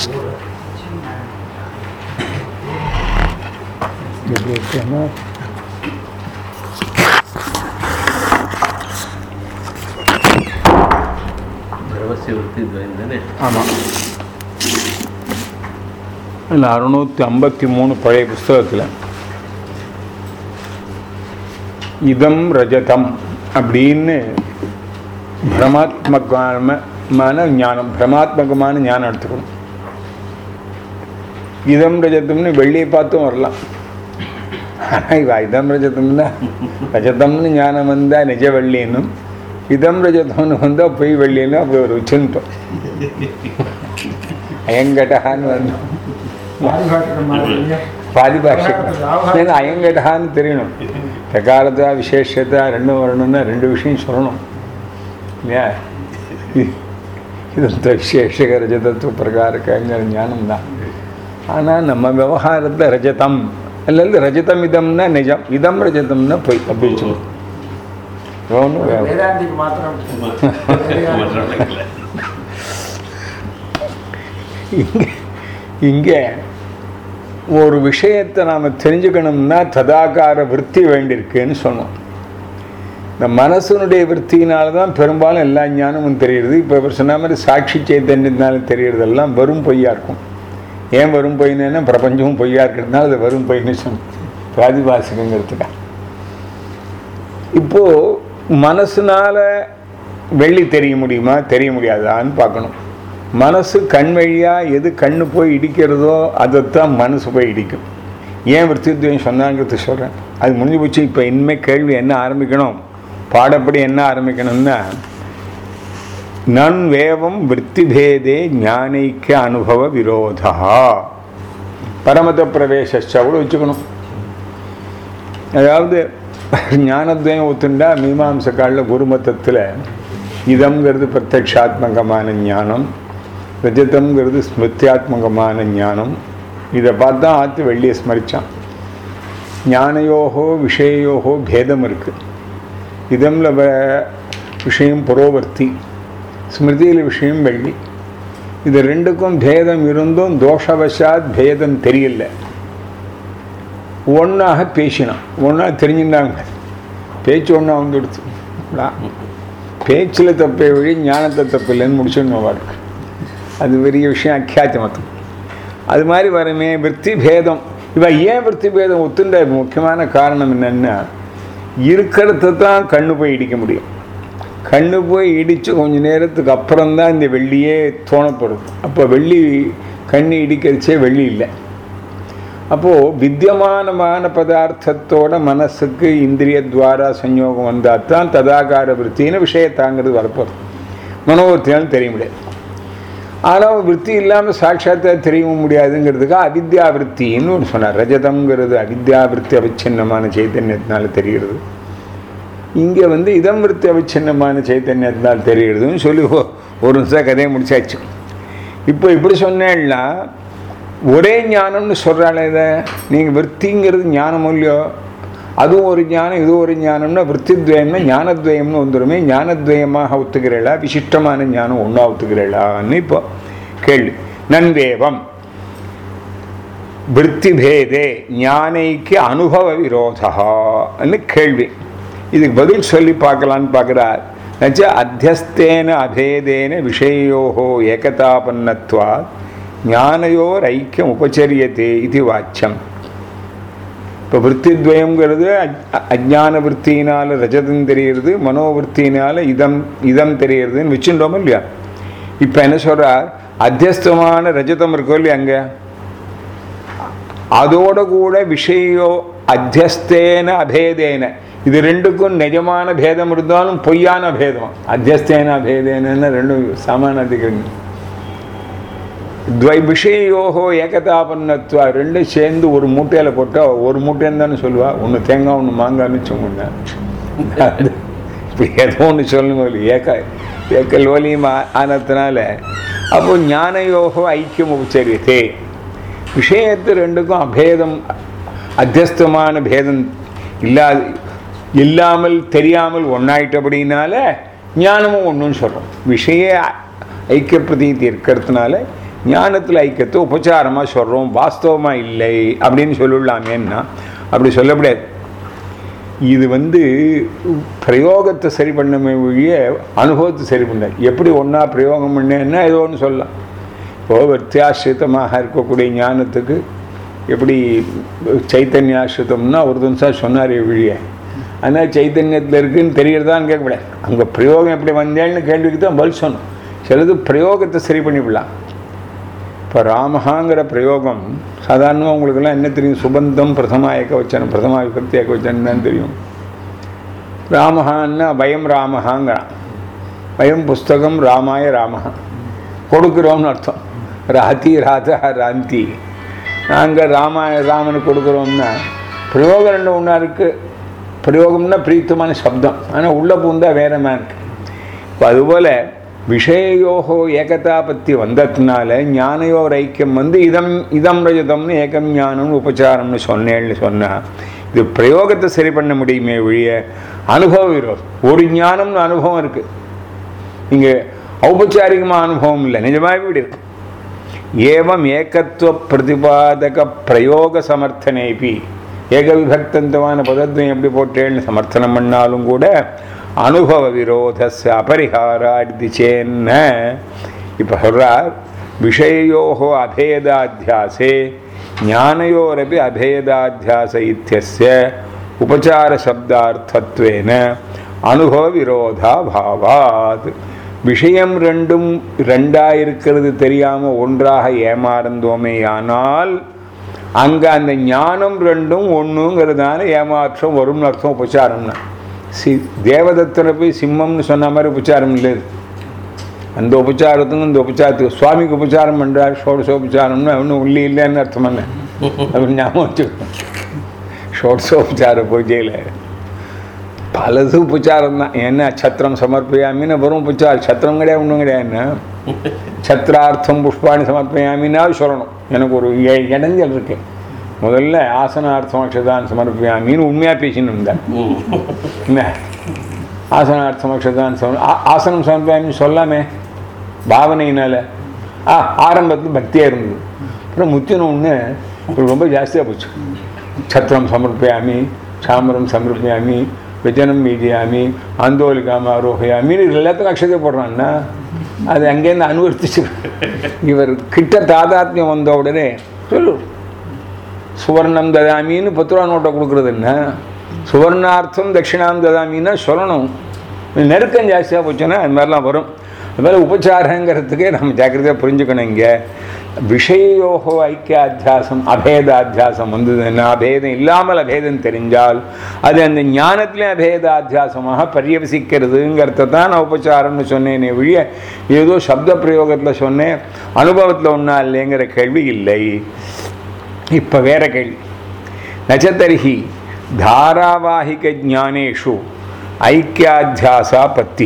எப்படி இருக்குன்னா பிரம்மஸ்ய விருத்தி துவயம் தானே ஆமாம் இல்லை அறுநூற்றி ஐம்பத்தி மூணு பழைய புஸ்தகத்தில் இதம் ரஜதம் அப்படின்னு பிரமாத்மகமான ஞானம் பிரமாத்மகமான ஞானம் எடுத்துக்கணும் இதம் ரஜதம்னு வெள்ளியை பார்த்தும் வரலாம் ஆனால் இவ இதம் ரஜதம்னா ரஜதம்னு ஞானம் வந்தால் நிஜ வெள்ளின்னும் இதம் ரஜதம்னு வந்தால் பொய் வெள்ளின்னு அப்படி ஒரு வச்சுட்டோம் அயங்கடகான்னு வந்து பாதி பாஷை ஏன்னா அயங்கடகான்னு தெரியணும் பிரகாரத்தா விசேஷத்தா ரெண்டும் வரணும்னா ரெண்டு விஷயம் சொல்லணும் இல்லையா இது விசேஷக ரஜதத்துவ பிரகாரக்கங்கிற ஞானம் தான் ஆனால் நம்ம விவகாரத்தில் ரஜதம் அல்லது ரஜதம் இதம்னா நிஜம் இதம் ரஜதம்னா பொய் அப்படின்னு சொல்லணும் ஒன்றும் வே- வேதாந்திக்கு மாத்திரம் மற்றவர்களுக்கு இங்கே இங்கே ஒரு விஷயத்தை நாம் தெரிஞ்சுக்கணும்னா ததாகார விற்பி வேண்டியிருக்குன்னு சொன்னோம் இந்த மனசனுடைய விற்த்தினால தான் பெரும்பாலும் எல்லா ஞானமும் தெரியுது இப்போ இவர் சொன்ன மாதிரி சாட்சி சைத்தன்யத்தினால தெரியறதெல்லாம் வெறும் பொய்யா இருக்கும் ஏன் வரும் பொய்னா பிரபஞ்சமும் பொய்யா இருக்கிறதுனால அது வரும் பொய்ன்னு சொன்னோம் பிராதிபாசிகங்கிறதுக்கா இப்போ மனசுனால வெள்ளி தெரிய முடியுமா தெரிய முடியாதான்னு பார்க்கணும் மனசு கண் வழியா எது கண்ணு போய் இடிக்கிறதோ அதைத்தான் மனசு போய் இடிக்கும் ஏன் விருத்தித்வயம் சொன்னாங்கிறது சொல்கிறேன் அது முடிஞ்சு போச்சு இப்போ இனிமேல் கேள்வி என்ன ஆரம்பிக்கணும் பாடப்படி என்ன ஆரம்பிக்கணும்னா நன் வேவம் விற்த்திபேதே ஞானைக்க அனுபவ விரோதா பரமத பிரவேசச்ச கூட வச்சுக்கணும் அதாவது ஞானத்வயம் ஒத்துண்டா மீமாம்சக்காலில் குருமத்தத்தில் இதம்ங்கிறது பிரத்யக்ஷாத்மகமான ஞானம் ரஜதம்ங்கிறது ஸ்மிருத்தியாத்மகமான ஞானம் இதை பார்த்தா ஆற்று வெள்ளியை ஸ்மரித்தான் ஞானயோகோ விஷயோகோ பேதம் இருக்குது இதம்ல வ- விஷயம் புரோவர்த்தி ஸ்மிருதியில் விஷயம் வெள்ளி இது ரெண்டுக்கும் பேதம் இருந்தும் தோஷவசாத் பேதம் தெரியல ஒன்றாக பேசினான் ஒன்றா தெரிஞ்சுட்டாங்க பேச்சு ஒன்றா வந்துடுச்சு பேச்சில் தப்பே வழி ஞானத்தை தப்பில்லைன்னு முடிச்சிடணும் வாழ்க்கை அது பெரிய விஷயம் அக்கியாத்தியமத்தம் அது மாதிரி வருமே விற்பி பேதம் இவன் ஏன் விற்பி பேதம் ஒத்துண்ட முக்கியமான காரணம் என்னன்னா இருக்கிறத தான் கண்ணு போய் இடிக்க முடியும் கண்ணு போய் இடித்து கொஞ்ச நேரத்துக்கு அப்புறம் தான் இந்த வெள்ளியே தோணப்படுது அப்போ வெள்ளி கண்ணு இடிக்கிறச்சே வெள்ளி இல்லை அப்போது வித்தியமானமான பதார்த்தத்தோட மனசுக்கு இந்திரிய துவாரா சஞ்யோகம் வந்தால் தான் ததாகார விற்த்தின்னு விஷயத்தாங்கிறது வரப்போகுது மனோவர்த்தினாலும் தெரிய முடியாது ஆனால் விற்பி இல்லாமல் சாட்சாத்தா தெரியவும் முடியாதுங்கிறதுக்கு அவித்யா விற்த்தின்னு ஒன்று சொன்னார் ரஜதம்ங்கிறது அவித்யா விற்பி அவிச்சின்னமான சைத்தன்யத்தினால தெரிகிறது இங்கே வந்து இதம் விற்பி அவிச்சின்னமான சைத்தன்யத்தினால் தெரிகிறதுன்னு சொல்லி ஒ- ஒரு நிமிஷம் கதையை முடிச்சாச்சு இப்போ இப்படி சொன்னேன்னா ஒரே ஞானம்னு சொல்கிறாளே இதை நீங்கள் விற்த்திங்கிறது ஞானம் இல்லையோ அதுவும் ஒரு ஞானம் இது ஒரு ஞானம்னா விற்த்தித்வயம்னா ஞானத்வயம்னு வந்துடுமே ஞானத்வயமாக ஒத்துக்கிறீளா விசிஷ்டமான ஞானம் ஒன்றா ஒத்துக்கிறீளான்னு இப்போ கேள்வி நன்வேவம் விற்த்திபேதே ஞானைக்கு அனுபவ விரோதன்னு கேள்வி இதுக்கு பதில் சொல்லி பார்க்கலான்னு பார்க்குறார் நச்ச அத்தியஸ்தேன அபேதேன விஷயோகோ ஏகதாபன்னத்வா ஞானயோர் ஐக்கியம் உபச்சரியத்தே இது வாச்சியம் இப்போ விற்த்தித்வயங்கிறது அஜ்- அஜ்ஞான விற்த்தியினால் ரஜதம் தெரிகிறது மனோவிற்த்தியினால் இதம் இதம் தெரிகிறதுன்னு வச்சுட்டோம் இல்லையா இப்போ என்ன சொல்கிறார் அத்தியஸ்தமான ரஜதம் இருக்கோ இல்லையா அங்கே அதோட கூட விஷயோ அத்தியஸ்தேன அபேதேன இது ரெண்டுக்கும் நிஜமான பேதம் இருந்தாலும் பொய்யான பேதம் அத்தியஸ்தேன அபேதேன ரெண்டும் சமானாதிகள் துவை விஷயோகோ ஏகதாபன்னத்துவா ரெண்டும் சேர்ந்து ஒரு மூட்டையில் போட்டால் ஒரு மூட்டைன்னு தானே சொல்லுவா ஒன்று தேங்காய் ஒன்று மாங்காய்னு சொன்னா இப்படி ஏதோ ஒன்று சொல்லணும் இல்லை ஏக்க ஏக்கல் ஒலியும் ஆனதுனால அப்போ ஞானயோகோ ஐக்கியம் உபச்சரியத்தே விஷயத்து ரெண்டுக்கும் அபேதம் அத்தியஸ்தமான பேதம் இல்லாது இல்லாமல் தெரியாமல் ஒன்றாயிட்டபடினால ஞானமும் ஒன்றுன்னு சொல்கிறோம் விஷய ஐக்கிய பிரதீதி இருக்கிறதுனால ஞானத்தில் ஐக்கியத்தை உபச்சாரமாக சொல்கிறோம் வாஸ்தவமாக இல்லை அப்படின்னு சொல்லிடலாமேன்னா அப்படி சொல்ல முடியாது இது வந்து பிரயோகத்தை சரி பண்ண ஒழிய அனுபவத்தை சரி பண்ண எப்படி ஒன்றா பிரயோகம் பண்ணேன்னா ஏதோ ஒன்று சொல்லலாம் இப்போது வித்தியாசிரித்தமாக இருக்கக்கூடிய ஞானத்துக்கு எப்படி சைத்தன்யாசிரித்தம்னா ஒருத்தன் சார் சொன்னார் வழிய ஆனால் சைத்தன்யத்தில் இருக்குன்னு தெரியறதான்னு கேட்கக்கூடாது அங்கே பிரயோகம் எப்படி வந்தேன்னு கேள்விக்கு தான் பதில் சொன்னோம் சிலது பிரயோகத்தை சரி பண்ணிவிடலாம் இப்போ ராமஹாங்கிற பிரயோகம் சாதாரணமாக உங்களுக்கெல்லாம் என்ன தெரியும் சுபந்தம் பிரதமா ஏக்க வச்சனம் பிரதமா விபக்தி ஏக்க வச்சனம் தெரியும் ராமஹான்னா பயம் ராமஹாங்கிறான் பயம் புஸ்தகம் ராமாய ராமஹா கொடுக்குறோம்னு அர்த்தம் ராதி ராதா ராந்தி நாங்கள் ராமாய ராமனுக்கு கொடுக்குறோம்னா பிரயோகம் ரெண்டு ஒன்றா இருக்குது பிரயோகம்னா பிரீத்தமான சப்தம் ஆனால் உள்ள பூந்தா வேறமா இருக்கு இப்போ அதுபோல் விஷயோகோ ஏகதா பற்றி வந்ததுனால ஞானயோர் ஐக்கியம் வந்து இதம் இதம் ரஜதம்னு ஏகம் ஞானம்னு உபச்சாரம்னு சொன்னேன்னு சொன்னால் இது பிரயோகத்தை சரி பண்ண முடியுமே ஒழிய அனுபவ விரோதம் ஒரு ஞானம்னு அனுபவம் இருக்குது இங்கே ஔபச்சாரிகமாக அனுபவம் இல்லை நிஜமாகவே இப்படி இருக்கு ஏவம் ஏகத்துவ பிரதிபாதக பிரயோக சமர்த்தனேபி ஏக விபக்தந்தமான பதத்வம் எப்படி போட்டேன்னு சமர்த்தனம் பண்ணாலும் கூட அனுபவ விரோதஸ் அபரிஹாராடி சேன்ன இப்போ சொல்கிறார் விஷயோகோ அபேதாத்தியாசே ஞானயோரபி அபேதாத்தியாச இத்தியஸ்ய உபச்சார சப்தார்த்தத்வேன அனுபவ விரோதா பாவாத் விஷயம் ரெண்டும் ரெண்டாக இருக்கிறது தெரியாமல் ஒன்றாக ஏமாறந்தோமே ஆனால் அங்கே அந்த ஞானம் ரெண்டும் ஒன்றுங்கிறதுனால ஏமாற்றம் வரும்னு அர்த்தம் உபச்சாரம்னா சி தேவதத்தில் போய் சிம்மம்னு சொன்ன மாதிரி உபச்சாரம் இல்லை அந்த உபச்சாரத்துக்கும் இந்த உபச்சாரத்துக்கு சுவாமிக்கு உபச்சாரம் பண்ணுறார் ஷோடசோபச்சாரம்னு ஒன்றும் உள்ளே இல்லைன்னு அர்த்தம் என்ன அப்படி ஞாபகம் வச்சுக்கணும் ஷோடசோபச்சார பூஜையில் பலது உபச்சாரம் தான் என்ன சத்திரம் சமர்ப்பயாமின்னு வரும் உபச்சாரம் சத்திரம் கிடையாது ஒன்றும் கிடையாதுன்னா சத்திரார்த்தம் புஷ்பாணி சமர்ப்பயாமின்னா சொல்லணும் எனக்கு ஒரு இ- இடைஞ்சல் இருக்கு முதல்ல ஆசனார்த்தம் அக்ஷதான் சமர்ப்பயாமின்னு உண்மையாக பேசின்னு இருந்தேன் என்ன ஆசனார்த்தம் அக்ஷதான் சமர் ஆ- ஆசனம் சமர்ப்பயாமின்னு சொல்லாமே பாவனையினால ஆ ஆரம்பத்தில் பக்தியாக இருந்தது அப்புறம் முத்தின ஒன்று ரொம்ப ஜாஸ்தியாக போச்சு சத்திரம் சமர்ப்பயாமி சாமரம் சமர்ப்பயாமி விஜனம் மீதியாமி ஆந்தோலிகாம ஆரோகயாமின்னு இது எல்லாத்துக்கும் அக்ஷதை போடுறான்னா அது அங்கேருந்து அனுவர்த்திச்சு இவர் கிட்ட தாதாத்மியம் வந்த உடனே சொல்லு சுவர்ணம் ததாமின்னு பத்து ரூபா நோட்டை கொடுக்குறது என்ன சுவர்ணார்த்தம் தட்சிணாம் ததாமின்னா சொல்லணும் நெருக்கம் ஜாஸ்தியாக போச்சுன்னா அது மாதிரிலாம் வரும் அது மாதிரி உபச்சாரங்கிறதுக்கே நம்ம ஜாக்கிரதையாக புரிஞ்சுக்கணும் இங்கே விஷயோகோ ஐக்கியாத்தியாசம் அபேதாத்தியாசம் வந்ததுன்னா அபேதம் இல்லாமல் அபேதம் தெரிஞ்சால் அது அந்த ஞானத்திலே அபேதாத்தியாசமாக பரியவசிக்கிறதுங்கிறத தான் நான் உபச்சாரம்னு சொன்னேனே ஒழிய ஏதோ சப்த பிரயோகத்தில் சொன்னேன் அனுபவத்தில் ஒன்றா இல்லைங்கிற கேள்வி இல்லை இப்போ வேற கேள்வி நச்சத்தரிஹி தாராவாகிக ஜானேஷு ஐக்கியாத்தியாசா பத்தி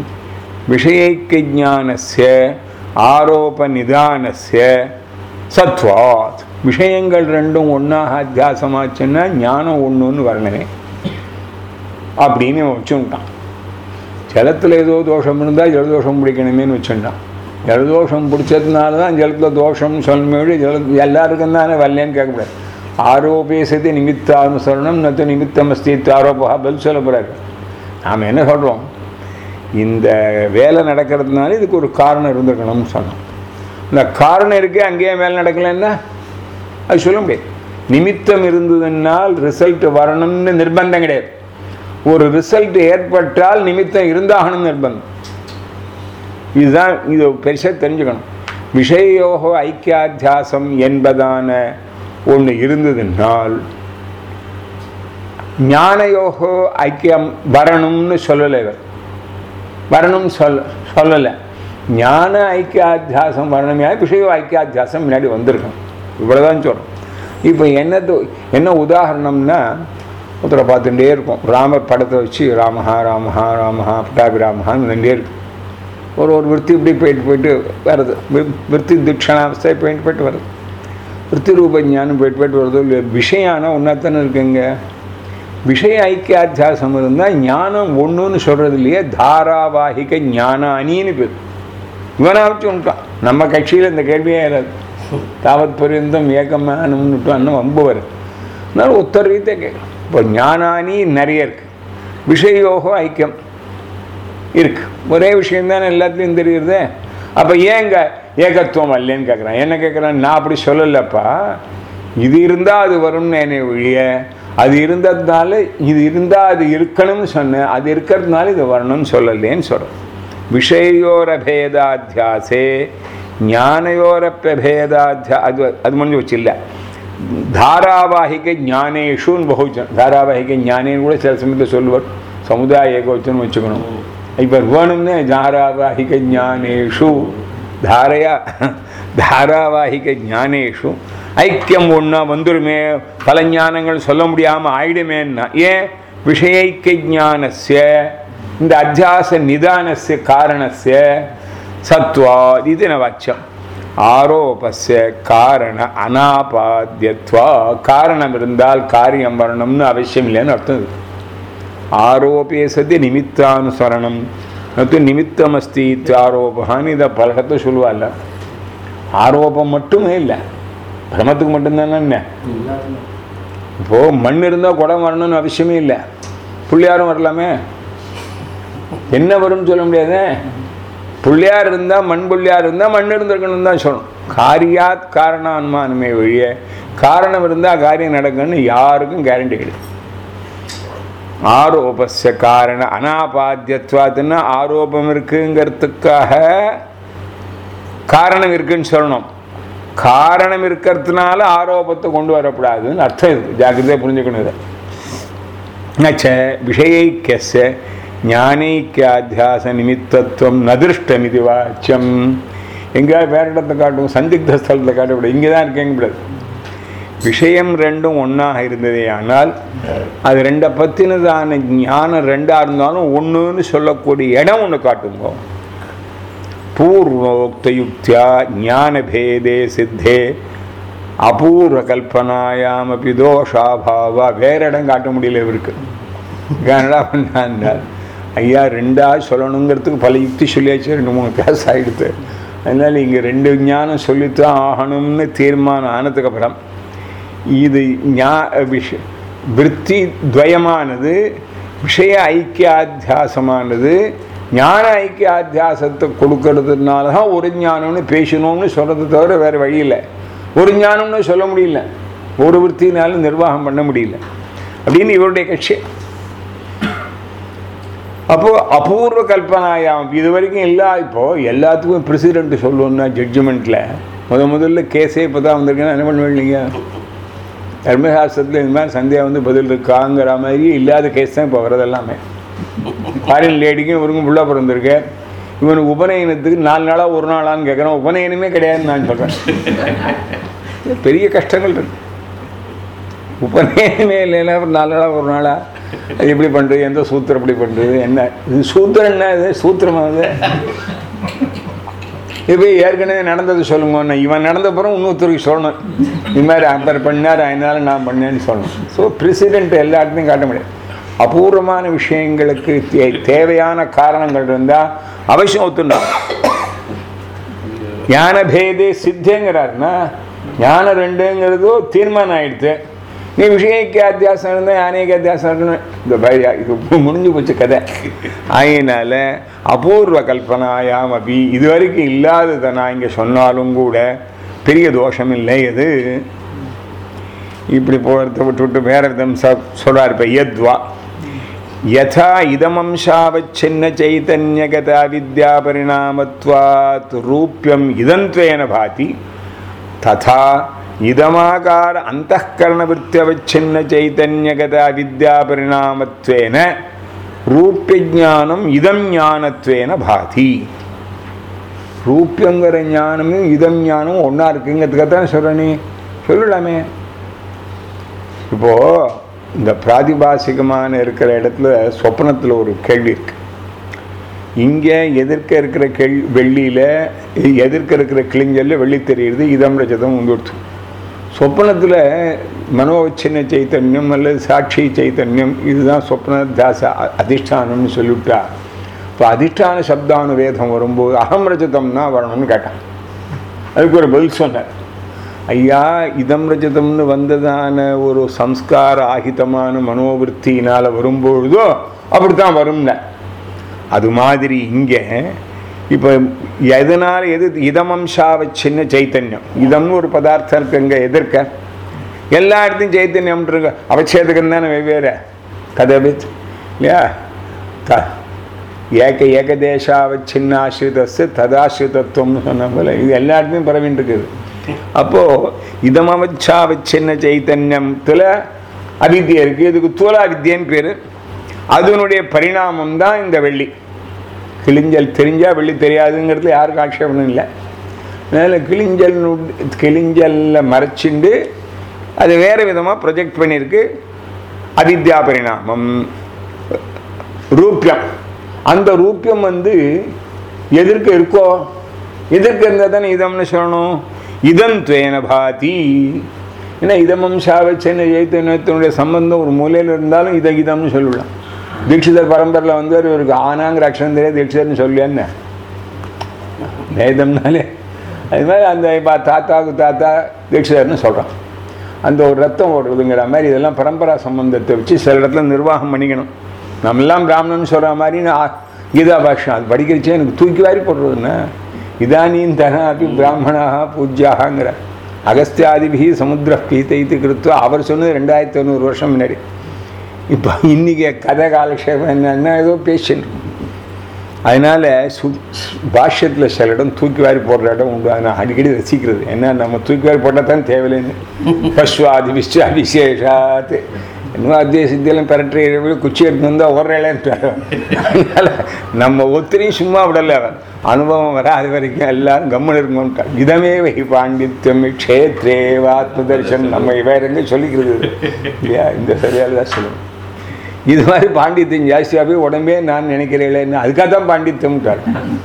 விஷயைக்கிய ஆரோப நிதானஸ்ய சத்வாத் விஷயங்கள் ரெண்டும் ஒன்றாக அத்தியாசமாச்சுன்னா ஞானம் ஒன்றுன்னு வரணுமே அப்படின்னு இவன் வச்சுட்டான் ஜலத்தில் ஏதோ தோஷம் இருந்தால் ஜலதோஷம் பிடிக்கணுமேனு வச்சுட்டான் ஜலதோஷம் பிடிச்சதுனால தான் ஜலத்தில் தோஷம்னு சொல்லணும் ஜல எல்லாருக்கும் தானே வரலன்னு கேட்கக்கூடாது ஆரோபேசத்தை நிமித்தானுசரணம் நத்து நிமித்தம் அஸ்தித்து ஆரோபா பதில் சொல்ல போகிறாரு நாம் என்ன சொல்கிறோம் இந்த வேலை நடக்கிறதுனால இதுக்கு ஒரு காரணம் இருந்திருக்கணும்னு சொன்னோம் இந்த காரணம் இருக்கே அங்கேயே வேலை நடக்கலைன்னா அது சொல்ல முடியாது நிமித்தம் இருந்ததுனால் ரிசல்ட் வரணும்னு நிர்பந்தம் கிடையாது ஒரு ரிசல்ட் ஏற்பட்டால் நிமித்தம் இருந்தாகணும் நிர்பந்தம் இதுதான் இது பெருசாக தெரிஞ்சுக்கணும் விஷயோகோ ஐக்கியாத்தியாசம் என்பதான ஒன்று இருந்ததுனால் ஞானயோகோ ஐக்கியம் வரணும்னு சொல்லலை இவர் வரணும் சொல்ல சொல்லலை ஞான ஐக்கியாத்தியாசம் வரணுமே விஷய ஐக்கியாத்தியாசம் முன்னாடி வந்திருக்கும் இவ்வளோதான் சொல்கிறோம் இப்போ என்னது என்ன உதாரணம்னா ஒருத்தரை பார்த்துட்டே இருக்கும் ராமர் படத்தை வச்சு ராமஹா ராமஹா ராமஹா பட்டாபிராமஹான்னு வந்துட்டே இருக்கும் ஒரு ஒரு விற்பி இப்படி போயிட்டு போயிட்டு வருது வி- விற்பி திக்ஷணாவஸ்தை போயிட்டு போயிட்டு வருது விற்பி ரூப ஞானம் போயிட்டு போயிட்டு வருது இல்லை விஷயானா ஒன்றாத்தானே இருக்குங்க விஷய ஐக்கியாத்தியாசம் இருந்தால் ஞானம் ஒன்றுன்னு சொல்கிறது இல்லையே தாராவாகிக ஞானானின்னு பேர் இவனாச்சும் விட்டான் நம்ம கட்சியில் இந்த கேள்வியே இல்லாது தாவத் பரியந்தம் ஏகமானம்னு விட்டு அண்ணன் வம்பு வரும் அதனால உத்தர ரீதியாக கேட்கலாம் இப்போ ஞானானி நிறைய இருக்கு விஷயோகோ ஐக்கியம் இருக்கு ஒரே விஷயம் தானே எல்லாத்துலேயும் தெரியுறதே அப்போ ஏங்க ஏகத்துவம் அல்லேன்னு கேட்குறான் என்ன கேட்குறான் நான் அப்படி சொல்லலப்பா இது இருந்தால் அது வரும்னு என்னை ஒழிய அது இருந்ததுனால இது இருந்தால் அது இருக்கணும்னு சொன்னேன் அது இருக்கிறதுனால இது வரணும்னு சொல்லலேன்னு சொல்கிறேன் விஷயோர பேதாத்தியாசே ஞானயோர பிரபேதாத்தியா அது அது முடிஞ்சு வச்சில்ல தாராவாகிக ஞானேஷுன்னு பகுஜன் தாராவாகிக ஞானேன்னு கூட சில சமயத்தில் சொல்லுவார் சமுதாய ஏகோச்சன்னு வச்சுக்கணும் இப்போ வேணும்னு தாராவாகிக ஞானேஷு தாரையா தாராவாகிக ஞானேஷு ஐக்கியம் ஒன்றா வந்துருமே பல ஞானங்கள் சொல்ல முடியாமல் ஆயிடுமேன்னா ஏன் விஷயைக்க ஞானஸ்ய இந்த அத்தியாச நிதானஸ்ய காரணஸ்ய சத்வாத் இது ந வாக்கியம் ஆரோபஸ்ய காரண அனாபாத்தியத்வா காரணம் இருந்தால் காரியம் வரணும்னு அவசியம் இல்லைன்னு அர்த்தம் இருக்கு ஆரோப்பே சதி நிமித்தானுசரணம் நத்து நிமித்தமஸ்தி ஆரோபான்னு இதை பல இடத்துல சொல்லுவாள்ல ஆரோப்பம் மட்டுமே இல்லை பிரமத்துக்கு மட்டும்தானே என்ன இப்போ மண் இருந்தால் குடம் வரணும்னு அவசியமே இல்லை பிள்ளையாரும் வரலாமே என்ன வரும்னு சொல்ல முடியாதே பிள்ளையார் இருந்தால் மண் பிள்ளையார் இருந்தால் மண் இருந்திருக்கணும் தான் சொல்லணும் காரியாத் காரண அனுமானமே வழிய காரணம் இருந்தால் காரியம் நடக்கும்னு யாருக்கும் கேரண்டி கிடையாது ஆரோபஸ்ய காரண அனாபாத்தியத்வாத்துன்னா ஆரோபம் இருக்குங்கிறதுக்காக காரணம் இருக்குன்னு சொல்லணும் காரணம் இருக்கிறதுனால ஆரோபத்தை கொண்டு வரக்கூடாதுன்னு அர்த்தம் இருக்கு ஜாக்கிரதையாக புரிஞ்சுக்கணும் இதை நச்ச விஷயைக்கிய ஞானைக்கியாத்தியாச நிமித்தத்துவம் நதிருஷ்டம் இது வாச்சியம் எங்கேயாவது வேற இடத்தை காட்டும் சந்திக்த ஸ்தலத்தை காட்டக்கூடாது இங்கே தான் இருக்கேங்க கூடாது விஷயம் ரெண்டும் ஒன்றாக இருந்ததே ஆனால் அது ரெண்டை பற்றினதான ஞானம் ரெண்டாக இருந்தாலும் ஒன்றுன்னு சொல்லக்கூடிய இடம் ஒன்று காட்டுங்க பூர்வோக்தயுக்தியா ஞானபேதே சித்தே அபூர்வ கல்பனாயாமபி தோஷாபாவா வேற இடம் காட்ட முடியல இவருக்கு கனடா பண்ணார் ஐயா ரெண்டா சொல்லணுங்கிறதுக்கு பல யுக்தி சொல்லியாச்சு ரெண்டு மூணு கிளாஸ் ஆகிடுது அதனால் இங்கே ரெண்டு ஞானம் சொல்லித்தான் ஆகணும்னு தீர்மானம் ஆனதுக்கப்புறம் இது ஞா விஷ விற்பி துவயமானது விஷய ஐக்கியாத்தியாசமானது ஞான ஐக்கியாத்தியாசத்தை கொடுக்கறதுனால தான் ஒரு ஞானம்னு பேசணும்னு சொல்கிறது தவிர வேறு வழி இல்லை ஒரு ஞானம்னு சொல்ல முடியல ஒரு விற்த்தினாலும் நிர்வாகம் பண்ண முடியல அப்படின்னு இவருடைய கட்சி அப்போ அபூர்வ கல்பனாயாம் இது வரைக்கும் எல்லா இப்போ எல்லாத்துக்கும் பிரசிடென்ட் சொல்லணும்னா ஜட்ஜ்மெண்ட்டில் முத முதல்ல கேஸே இப்போ தான் வந்திருக்கேன்னா என்ன பண்ணுவீங்க தர்மசாஸ்திரத்தில் இந்த மாதிரி சந்தியா வந்து பதில் இருக்காங்கிற மாதிரி இல்லாத கேஸ் தான் இப்போ வர்றது எல்லாமே ஃபாரின் லேடிக்கும் இவருக்கும் புள்ள பிறந்திருக்கு இவனுக்கு உபநயனத்துக்கு நாலு நாளாக ஒரு நாளான்னு கேட்குறான் உபநயனமே கிடையாதுன்னு நான் சொல்கிறேன் பெரிய கஷ்டங்கள் இருக்கு உபநயனமே இல்லைன்னா ஒரு நாலு நாளாக ஒரு நாளா அது எப்படி பண்ணுறது எந்த சூத்திரம் எப்படி பண்ணுறது என்ன இது சூத்திரம் என்ன இது சூத்திரமா இது இது ஏற்கனவே நடந்தது சொல்லுங்க இவன் நடந்த பிறகு இன்னொருத்தருக்கு சொல்லணும் இது மாதிரி அவர் பண்ணார் அதனால நான் பண்ணேன்னு சொல்லணும் ஸோ பிரசிடென்ட் எல்லா இடத்துலையும் காட்ட முடியாது அபூர்வமான விஷயங்களுக்கு தே- தேவையான காரணங்கள் இருந்தால் அவசியம் ஒத்துண்டா ஞான பேதே சித்தேங்கிறாருன்னா ஞானம் ரெண்டுங்கிறதோ தீர்மானம் ஆயிடுது நீ விஷயக்கு அத்தியாசம் இருந்தால் யானைக்கு அத்தியாசம் இருக்கணும் இந்த பய இது முடிஞ்சு போச்சு கதை ஆகையினால அபூர்வ கல்பனாயாம் அபி இது வரைக்கும் இல்லாததை நான் இங்கே சொன்னாலும் கூட பெரிய தோஷம் இல்லை அது இப்படி போகிறத விட்டு விட்டு வேற விதம் சொல்கிறார் இப்போ யத்வா யதா இதமம்சாவச்சின்ன சைத்தன்யகதா வித்யா பரிணாமத்வாத் ரூப்யம் இதந்த்வேன பாதி ததா இதமாகார அந்தఃகரணவృత్యவச்சின்ன சைத்தன்யகதா வித்யா பரிணாமத்வேன ரூபியஜானம் இதம் ஞானத்வேன பாதி ரூபியங்கிற ஞானமும் இதம் ஞானமும் ஒன்றா இருக்குங்கிறதுக்காக சொல்கிற நீ சொல்லலாமே இப்போ இந்த பிராதிபாசிகமான இருக்கிற இடத்துல சொப்னத்தில் ஒரு கேள்வி இருக்கு இங்கே எதிர்க்க இருக்கிற கேள் வெள்ளியில் எதிர்க்க இருக்கிற கிளிஞ்சல்ல வெள்ளி தெரியுது இதம் ரஜதம் வந்துடுச்சு சொப்பனத்தில் மனோவச்சின்ன சைத்தன்யம் அல்லது சாட்சி சைத்தன்யம் இதுதான் சொப்ன தாச அ- அதிஷ்டானம்னு சொல்லிவிட்டா இப்போ அப்போ அதிஷ்டான சப்தானுவேதம் வரும்போது அகம் ரஜதம்னா வரணும்னு கேட்டான் அதுக்கு ஒரு பதில் சொன்னார் ஐயா இதம் ரஜதம்னு வந்ததான ஒரு சம்ஸ்கார ஆகிதமான மனோவிற்த்தியினால் வரும்பொழுதோ அப்படித்தான் வரும்ன அது மாதிரி இங்கே இப்போ எதனால் எது இதமம்சாவ சின்ன சைத்தன்யம் இதம்னு ஒரு பதார்த்தம் இருக்கு இங்கே எதிர்க்க எல்லா இடத்தையும் சைத்தன்யம் இருக்கு அவச்சேதகம் தானே வெவ்வேறு கதபித் இல்லையா த ஏக ஏகதேசாவச்சின்னாசிரிதஸ்து ததாசிரிதத்துவம்னு சொன்ன போல இது எல்லா இடத்துலையும் பரவின்னு இருக்குது அப்போது இதமவச்சாவச்சின்ன சைத்தன்யத்தில் அவித்தியை இருக்குது இதுக்கு தூளா வித்தியன்னு பேர் அதனுடைய பரிணாமம் தான் இந்த வெள்ளி கிளிஞ்சல் தெரிஞ்சால் வெள்ளி தெரியாதுங்கிறது யாருக்கும் ஆட்சேபனும் இல்லை அதனால் கிளிஞ்சல் கிளிஞ்சலில் மறைச்சிண்டு அது வேறு விதமாக ப்ரொஜெக்ட் பண்ணியிருக்கு அவித்யா பரிணாமம் ரூபியம் அந்த ரூபியம் வந்து எதிர்க்க இருக்கோ எதிர்க்க இருந்தால் தானே இதம்னு சொல்லணும் இதம் துவேன பாதி ஏன்னா இதமம் சாவச்சேன ஜெயத்தனுடைய சம்பந்தம் ஒரு மூலையில் இருந்தாலும் இதை இதம்னு சொல்லலாம் தீட்சிதர் பரம்பரில் வந்து இவருக்கு ஆனாங்கிற அக்ஷரம் தெரியாது தீட்சிதர்னு சொல்லியன்னு வேதம்னாலே அது மாதிரி அந்த இப்போ தாத்தாவுக்கு தாத்தா தீட்சிதர்னு சொல்கிறான் அந்த ஒரு ரத்தம் ஓடுறதுங்கிற மாதிரி இதெல்லாம் பரம்பரா சம்பந்தத்தை வச்சு சில இடத்துல நிர்வாகம் பண்ணிக்கணும் நம்மெல்லாம் பிராமணன் சொல்கிற மாதிரி நான் கீதா பாஷ்யம் அது படிக்கிறச்சே எனக்கு தூக்கி வாரி போடுறதுன்னா இதானீம் தன அப்படி பிராமணாக பூஜ்யாகங்கிற அகஸ்தியாதிபி சமுத்திர கீதை இது கிருத்துவ அவர் சொன்னது ரெண்டாயிரத்தி தொண்ணூறு வருஷம் முன்னாடி இப்போ இன்றைக்கி கதை காலக்ஷேபம் என்னன்னா ஏதோ பேஷன் அதனால் சு பாஷ்யத்தில் சில இடம் தூக்கி வாரி போடுற இடம் உண்டு அதை நான் அடிக்கடி ரசிக்கிறது ஏன்னா நம்ம தூக்கி வாரி போட்டால் தான் தேவையில்லைன்னு பஸ்வாதி விஸ்வ அபிஷேஷாத் இன்னும் அத்திய சித்தியெல்லாம் பெரட்டி குச்சி எடுத்து வந்தால் ஓடுறேன்ட்டார் அதனால் நம்ம ஒத்திரையும் சும்மா விடலை அவன் அனுபவம் வர அது வரைக்கும் எல்லாரும் கம்மன் இருக்கணும்ட்டார் இதமே வை பாண்டித்யம் க்ஷேத்ரே ஆத்ம தரிசனம் நம்ம வேற எங்கே சொல்லிக்கிறது இல்லையா இந்த சரியால் தான் சொல்லணும் இது மாதிரி பாண்டித்யம் ஜாஸ்தியாக போய் உடம்பே நான் நினைக்கிறேன் அதுக்காக தான் பாண்டித்யம்ட்டார்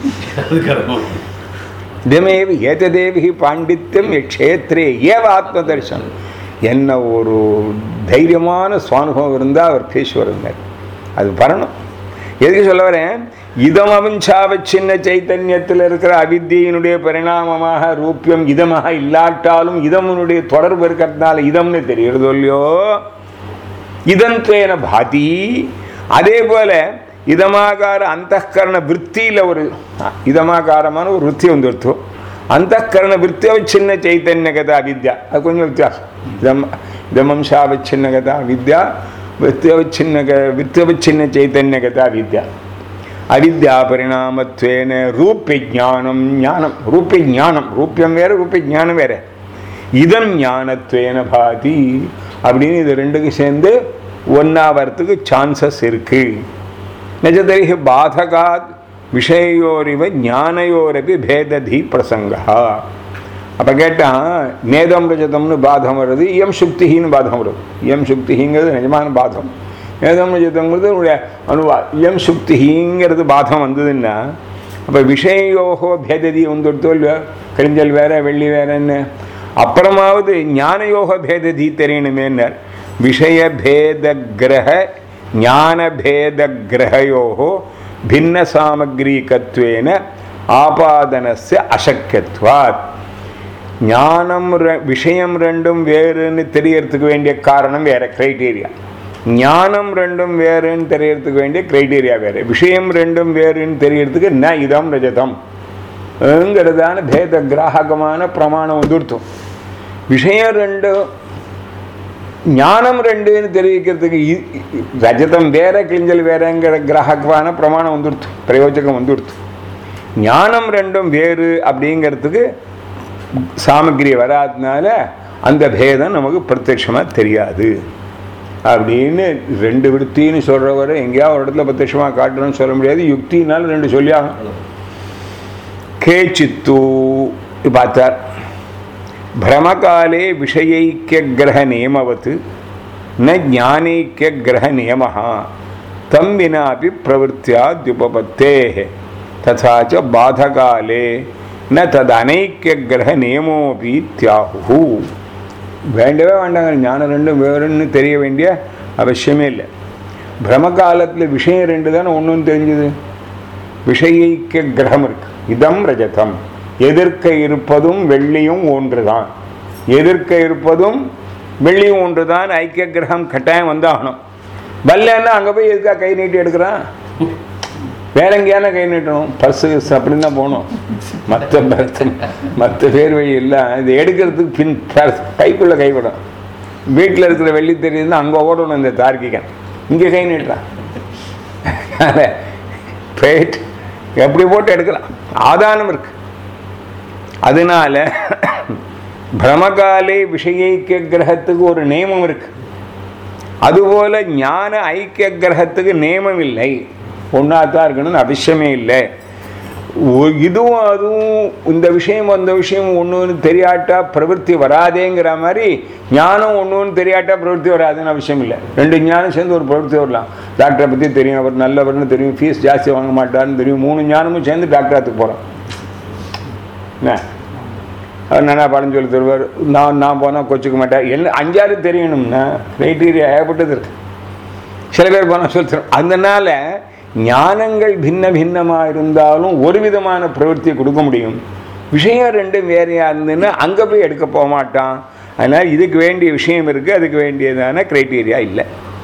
இதமேவி ஏததேவி பாண்டித்யம் க்ஷேத்ரே ஏவ ஆத்ம தரிசனம் என்ன ஒரு தைரியமான சுவானுபவம் இருந்தால் அவர் பேசுவார் அது வரணும் எதுக்கு சொல்ல வரேன் இதமவும் சாவ சின்ன சைத்தன்யத்தில் இருக்கிற அவித்தியினுடைய பரிணாமமாக ரூபியம் இதமாக இல்லாட்டாலும் இதமனுடைய தொடர்பு இருக்கிறதுனால இதம்னு தெரியுறதோ இல்லையோ இதந்தேன பாதி அதே போல இதமாகார அந்தகரண விற்த்தியில் ஒரு இதமாகாரமான ஒரு விற்பி வந்துடுத்து அந்தகரண விற்த்தியோ சின்ன சைத்தன்யகதா வித்யா அது கொஞ்சம் வித்தியாசம் இதம் இதமம்சாவச்சின்னகதா வித்யா வித்தியவச்சின்னக வித்தியவச்சின்ன சைத்தன்யகதா வித்யா அவித்யா பரிணாமத்வேன ரூபிய ஞானம் ஞானம் ரூபிய ஞானம் ரூபியம் வேற ரூபிய ஞானம் வேற இதம் ஞானத்வேன பாதி அப்படின்னு இது ரெண்டுக்கும் சேர்ந்து ஒன்னாவதுக்கு சான்சஸ் இருக்கு நஜதரிஹி பாதகாத் விஷயோரிவ ஞானயோரபி பேததி பிரசங்கா அப்போ கேட்டால் நேதம் ரஜதம்னு பாதம் வருது இயம் சுக்திஹின்னு பாதம் வருது இயம் சுக்திஹிங்கிறது நிஜமான பாதம் நேதம் ரஜதங்கிறது உடைய அனுவா இயம் சுக்திஹிங்கிறது பாதம் வந்ததுன்னா அப்போ விஷயோகோ பேததி வந்துடுத்தோ இல்லையோ கரிஞ்சல் வேற வெள்ளி வேறன்னு அப்புறமாவது ஞானயோக பேததி தெரியணுமேன்னார் விஷய பேத கிரக ஞான பேத கிரகயோகோ பின்ன சாமகிரீகத்வேன ஆபாதனஸ்ய அசக்கியத்வாத் ஞானம் ரெ- விஷயம் ரெண்டும் வேறுன்னு தெரியறதுக்கு வேண்டிய காரணம் வேற கிரைட்டீரியா ஞானம் ரெண்டும் வேறுன்னு தெரியறதுக்கு வேண்டிய கிரைட்டீரியா வேறு விஷயம் ரெண்டும் வேறுன்னு தெரியறதுக்கு ந இதம் ரஜதம் ங்கிறதான பேத கிராகமான பிரமாணம் வந்துடுத்தும் விஷயம் ரெண்டு ஞானம் ரெண்டுன்னு தெரிவிக்கிறதுக்கு இ- இ- ரஜதம் வேற கிழிஞ்சல் வேறங்கிற கிராகமான பிரமாணம் வந்துடுத்து பிரயோஜகம் வந்துடுத்து ஞானம் ரெண்டும் வேறு அப்படிங்கிறதுக்கு சாமகிரி வராதனால அந்த பேதம் நமக்கு பிரத்யட்சமாக தெரியாது அப்படின்னு ரெண்டு விருத்தின்னு சொல்கிறவரை எங்கேயாவது ஒரு இடத்துல பிரத்யட்சமாக காட்டணும்னு சொல்ல முடியாது யுக்தினால ரெண்டு சொல்லி ஆகணும் கேச்சித்து பார்த்தார் भ्रमकाले विषयैक्यग्रहनियमवत् न ज्ञानैक्यग्रहनियमः तं विनापि प्रवृत्त्याद्युपपत्तेः तथा च बाधकाले न तदनैक्यग्रहनियमोऽपि इत्याहुः வேண்டவே வேண்டாங்க ஞானம் ரெண்டும் வேறுன்னு தெரிய வேண்டிய அவசியமே இல்லை பிரம்ம காலத்தில் விஷயம் ரெண்டு தானே ஒன்றுன்னு தெரிஞ்சுது விஷயிக்க கிரகம் இருக்கு இதம் ரஜதம் எதிர்க்க இருப்பதும் வெள்ளியும் ஒன்றுதான் எதிர்க்க இருப்பதும் வெள்ளியும் ஒன்றுதான் ஐக்கிய கிரகம் கட்டாயம் வந்தாகணும் வரலன்னா அங்கே போய் எதுக்கா கை நீட்டி எடுக்கிறான் வேற எங்கேயான கை நீட்டணும் பர்ஸு அப்படின்னு தான் போகணும் மற்ற மற்ற மற்ற பேர் வழி இல்லை இது எடுக்கிறதுக்கு பின் purse, கைக்குள்ளே கை விடும் வீட்டில் இருக்கிற வெள்ளி தெரியுதுன்னா அங்கே ஓடணும் இந்த தார்க்கிகன் இங்கே கை நீட்டுறான் போயிட்டு எப்படி போட்டு எடுக்கலாம் ஆதானம் இருக்கு அதனால பிரமகாலே விஷயைக்கிய கிரகத்துக்கு ஒரு நியமம் இருக்கு அதுபோல ஞான ஐக்கிய கிரகத்துக்கு நியமம் இல்லை ஒன்றாத்தான் இருக்கணும்னு அவசியமே இல்லை ஒ- இதுவும் அதுவும் இந்த விஷயம் அந்த விஷயம் ஒன்று தெரியாட்டா பிரவൃத்தி வராதேங்கிற மாதிரி ஞானம் ஒன்று தெரியாட்டா பிரவൃத்தி வராதுன்னு அவசியம் இல்லை ரெண்டு ஞானம் சேர்ந்து ஒரு பிரவൃத்தி வரலாம் டாக்டரை பற்றி தெரியும் அவர் நல்லவர்னு தெரியும் ஃபீஸ் ஜாஸ்தி வாங்க மாட்டார்னு தெரியும் மூணு ஞானமும் சேர்ந்து டாக்டராத்துக்கு போகிறோம் என்ன அவர் நானா பாடம் சொல்லி தருவார் நான் நான் போனால் கொச்சுக்க மாட்டேன் என்ன அஞ்சாறு தெரியணும்னா க்ரைட்டீரியா ஏகப்பட்டது இருக்கு சில பேர் போனால் சொல்லி தரும் அதனால ஞானங்கள் பின்ன பின்னமாக இருந்தாலும் ஒரு விதமான பிரவൃத்தியை கொடுக்க முடியும் விஷயம் ரெண்டும் வேறையாக இருந்ததுன்னா அங்கே போய் எடுக்க போக மாட்டான் அதனால் இதுக்கு வேண்டிய விஷயம் இருக்குது அதுக்கு வேண்டியதான க்ரைட்டீரியா இல்லை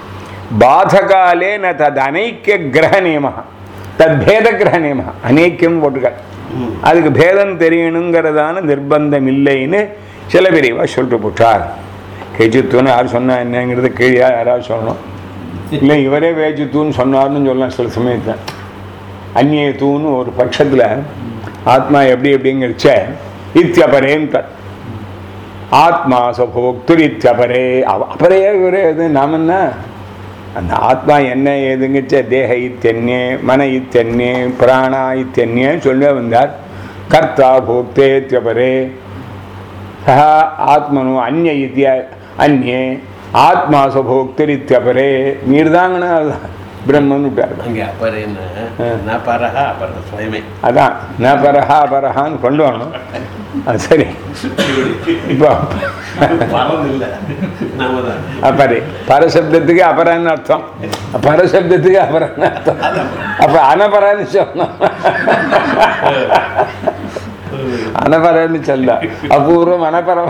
பாதகாலே ந தத் அனைக்கிய கிரக நியம தத் பேத கிரக நியம அனைக்கியம் போட்டுக்காள் அதுக்கு பேதம் தெரியணுங்கிறதான நிர்பந்தம் இல்லைன்னு சில பிரிவாக சொல்லிட்டு போட்டார் கெஜித்துன்னு யார் சொன்னா என்னங்கிறத கீழே யாராவது சொல்லணும் இல்லை இவரே வேஜித்துன்னு சொன்னார்னு சொல்லலாம் சில சமயத்தில் அந்நிய தூன்னு ஒரு பட்சத்தில் ஆத்மா எப்படி எப்படிங்கிறச்ச இத்தியபரேன்னு ஆத்மா சபோக்துர் இத்தியபரே அவ அபரே இவரே இது நாம என்ன அந்த ஆத்மா என்ன ஏதுங்கச்ச தேக இத்தென்னே மன இத்தென்னே பிராணா இத்தென்னே சொல்ல வந்தார் கர்த்தா போக்தே இத்தியபரே சஹா ஆத்மனு அந்நிய இத்திய அந்நே ஆத்மா சபோக்தர் இத்தியபரே நீர்தாங்கன்னு பிரம்மன் விட்டார் அங்கே அப்பறேன்னு நான் பரஹா அப்புறம் சுயமே அதான் ந பரஹா பரஹான்னு கொண்டு வரணும் அது சரி இப்போ பரம் இல்லை நாம தான் அப்பரே பரசப்தத்துக்கு அபரான்னு அர்த்தம் பரசப்தத்துக்கு அபரான்னு அர்த்தம் அப்ப அனபரான்னு சொல்லணும் அனபரான்னு சொல்ல அபூர்வம் அனபரம்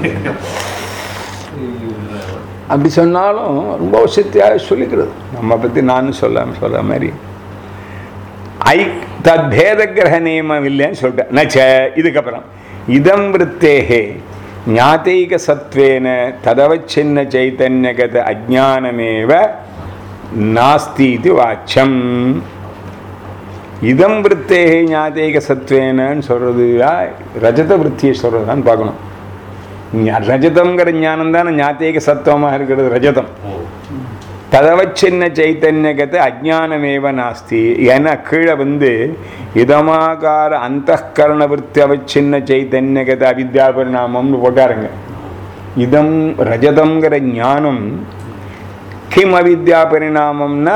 அப்படி சொன்னாலும் ரொம்ப வசதியாக சொல்லிக்கிறது நம்ம பற்றி நானும் சொல்லாம சொல்ல மாதிரி ஐ தத் பேத கிரக நியமம் இல்லைன்னு சொல்லிட்டேன் நச்ச இதுக்கப்புறம் இதம் விருத்தேகே ஞாதைக சத்வேன ததவச்சின்ன சைத்தன்யகத அஜானமேவ நாஸ்தி இது வாச்சம் இதம் விருத்தேகே ஞாதைக சத்வேனன்னு சொல்றது ரஜத விருத்தியை சொல்றதான்னு பார்க்கணும் ஞா- ரஜதம்ங்கிற ஞானம் தானே ஞாத்தேக சத்துவமாக இருக்கிறது ரஜதம் ததவச்சின்ன சைத்தன்யகத்தை அஜானமேவ நாஸ்தி ஏன்னா கீழே வந்து இதமாகார அந்தகரண விற்பி அவச்சின்ன சைத்தன்யகத அவித்யா பரிணாமம்னு போட்டாருங்க இதம் ரஜதம்ங்கிற ஞானம் கிம் அவித்யா பரிணாமம்னா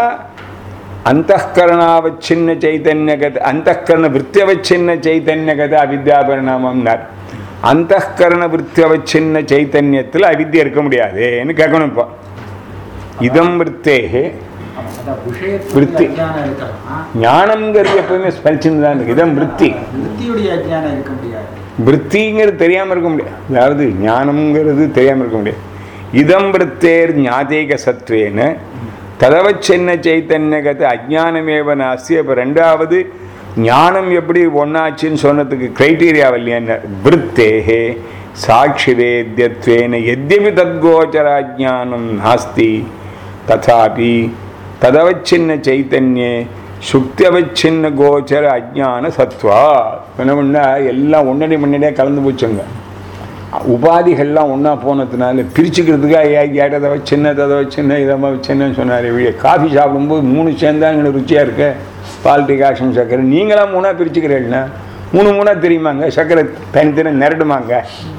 ಅಂತಃಕರಣಾವಚ್ಛಿನ್ನ ಚೈತನ್ಯಗತ ಅಂತಃಕರಣ ವೃತ್ಯವಚ್ಛಿನ್ನ ಚೈತನ್ಯಗತ ಅವಿದ್ಯಾ ಪರಿಣಾಮம்னார் ಅಂತಃಕರಣ ವೃತ್ಯವಚ್ಛಿನ್ನ ಚೈತನ್யத்தில் அவித்யா இருக்க முடியாதுன்னு கேட்கணும் இப்போ இதம் விருத்தேகே அதான் விஷயத்துல விருத்தி. அஜ்ஞானம் இருக்கலாம் ஞானம்ங்கிறது எப்பவுமே ஸ்பரிச்சுன்னு தான் இருக்கு இதம் விருத்தி விருத்தியுடைய அஜ்ஞானம் இருக்க முடியாது விற்த்திங்கிறது தெரியாமல் இருக்க முடியாது அதாவது ஞானம்ங்கிறது தெரியாமல் இருக்க முடியாது இதம் விற்பேர் ஞாதேக சத்வேன ததவச்சென்ன சைத்தன்யகத்து அஜானமேவ நாஸ்தி அப்போ ரெண்டாவது ஞானம் எப்படி ஒன்னாச்சுன்னு சொன்னதுக்கு கிரைட்டீரியா இல்லையா விற்பேகே சாட்சி வேத்தியத்வேன எத்யபி தத்கோச்சராஜானம் நாஸ்தி ததாபி ததவச்சின்ன சைத்தன்யே சுக்தியவச்சின்ன கோச்சர அஜான சத்வா என்ன பண்ணா எல்லாம் ஒன்னடி மண்ணடியாக கலந்து போச்சுங்க உபாதிகள்லாம் ஒன்றா போனதுனால பிரிச்சுக்கிறதுக்காக ஏட்டதை வச்சின்ன ததை வச்சின்ன இதை வச்சின்னு சொன்னார் வெளியே காஃபி சாப்பிடும்போது மூணு சேர்ந்தா எங்களுக்கு ருச்சியாக இருக்கு பால் டிகாஷன் சர்க்கரை நீங்களாம் மூணாக பிரிச்சுக்கிறீங்களா மூணு மூணாக தெரியுமாங்க சர்க்கரை தனித்தனி நிரடுமாங்க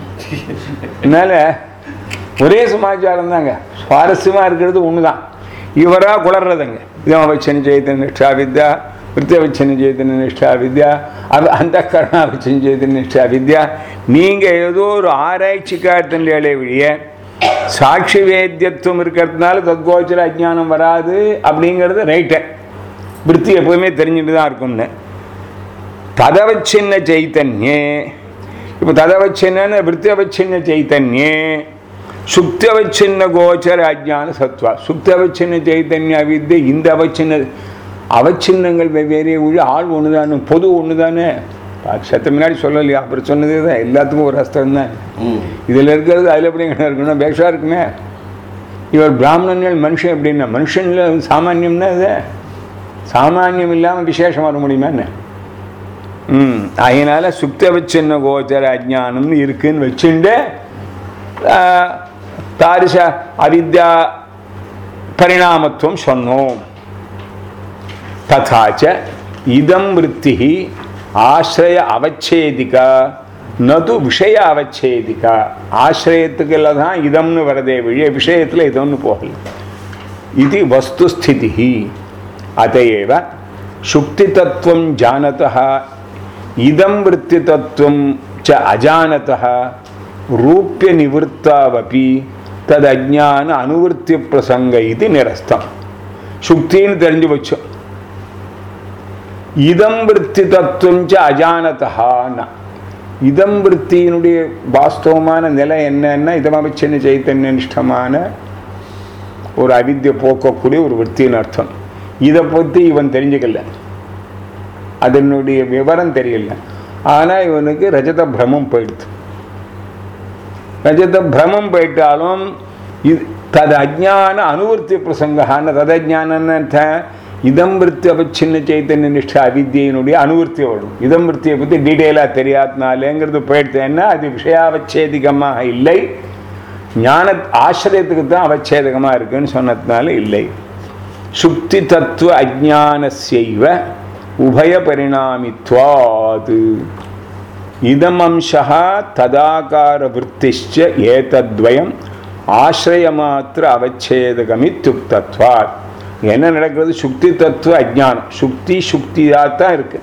அதனால ஒரே சமாச்சாரம் தாங்க சுவாரஸ்யமாக இருக்கிறது ஒன்று தான் இவராக குளர்றதுங்க இதான் வச்சன சைத்தன்ய நிஷ்டா வித்யா விருத்திய வச்சன சைத்தன்ய நிஷ்டா வித்யா அது அந்த கரணா வச்சன சைத்தன்ய நிஷ்டா வித்யா நீங்கள் ஏதோ ஒரு ஆராய்ச்சிக்காரத்தண்டே வழிய சாட்சி வேத்தியத்துவம் இருக்கிறதுனால தத்கோச்சர அஜ்ஞானம் வராது அப்படிங்கிறது ரைட்டு விற்பி எப்போதுமே தெரிஞ்சுட்டு தான் இருக்கும்னு ததவச்சின்ன சைத்தன்யே இப்போ ததவச்சின்னு விற்த்தியவச்சின்ன சைத்தன்யே சுக்தியவச்சின்ன கோச்சர அஜ்ஞான சத்வா சுக்தியவச்சின்ன சைத்தன்ய அவித்தை இந்த அவச்சின்ன அவச்சின்னங்கள் வெவ்வேறு உள்ள ஆள் ஒன்று தானே பொது ஒன்று தானே சத்து முன்னாடி சொல்லலையா அப்புறம் சொன்னதே தான் எல்லாத்துக்கும் ஒரு அஸ்தம் தான் ம் இதில் இருக்கிறது அதில் எப்படி எங்கே இருக்கணும் பேஷாக இருக்குமே இவர் பிராமணர்கள் மனுஷன் எப்படின்னா மனுஷன்ல சாமானியம்னா இது சாமானியம் இல்லாமல் விசேஷம் வர முடியுமா என்ன ம் அதனால சுப்தவச்சின்ன கோச்சர அஜானம்னு இருக்குன்னு வச்சுண்டு தாரிச அவித்யா பரிணாமத்துவம் சொன்னோம் ததாச்ச இதம் விற்பி ஆசிரய அவச்சேதிகா நது விஷய அவச்சேதிகா ஆசிரயத்துக்குள்ள தான் இதம்னு வரதே வழிய விஷயத்தில் இதம்னு போகல இது வஸ்துஸ்திதி அதையேவ சுக்திதத்துவம் ஜானதः இதம் விற்த்திதத்துவம் ச அஜானதः ரூபிய நிவృత్తాவபி தது அஜான அனுவர்த்திய பிரசங்க இது நிரஸ்தம் சுக்தின்னு தெரிஞ்சு வச்சோம் இதம் விற்பி தத்துவம் ச அஜானதஹான்னா இதம் விற்த்தியினுடைய வாஸ்தவமான நிலை என்னன்னா இதமபிச்சின்ன சைத்தன்ய நிஷ்டமான ஒரு அவித்தியை போக்கக்கூடிய ஒரு விற்த்தின்னு அர்த்தம் இதை பற்றி இவன் தெரிஞ்சுக்கல அதனுடைய விவரம் தெரியல ஆனால் இவனுக்கு ரஜத பிரமம் போயிடுது ரஜத பிரமம் போயிட்டாலும் இது தது அஜான அனுவர்த்தி பிரசங்கான ததஜானன்னு இதம் விற்பி அபச்சின்ன சைத்தன்ய நிஷ்ட அவித்தியினுடைய அனுவர்த்தி வரும் இதம் விற்த்தியை பற்றி டீட்டெயிலாக தெரியாதனாலேங்கிறது போயிடுத்தேன்னா அது விஷயாவச்சேதிகமாக இல்லை ஞான ஆசிரியத்துக்கு தான் அவச்சேதகமாக இருக்குன்னு சொன்னதுனால இல்லை சுக்தி தத்துவ அஜானசைவ உபய பரிணாமித்வாது இதம் அம்சா ததாகார விற்த்திச்ச ஏதத்வயம் ஆசிரயமாத்திர அவச்சேதகமித்யுக்தத்வாத் என்ன நடக்கிறது சுக்தி தத்துவ அஜானம் சுக்தி சுக்தியாக தான் இருக்கு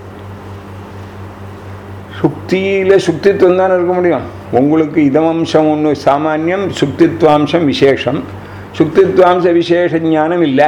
சுக்தியில் சுக்தித்துவம் தானே இருக்க முடியும் உங்களுக்கு இதமம்சம் ஒன்று சாமானியம் சுக்தித்வாம்சம் விசேஷம் சுக்தித்வாம்ச விசேஷ ஞானம் இல்லை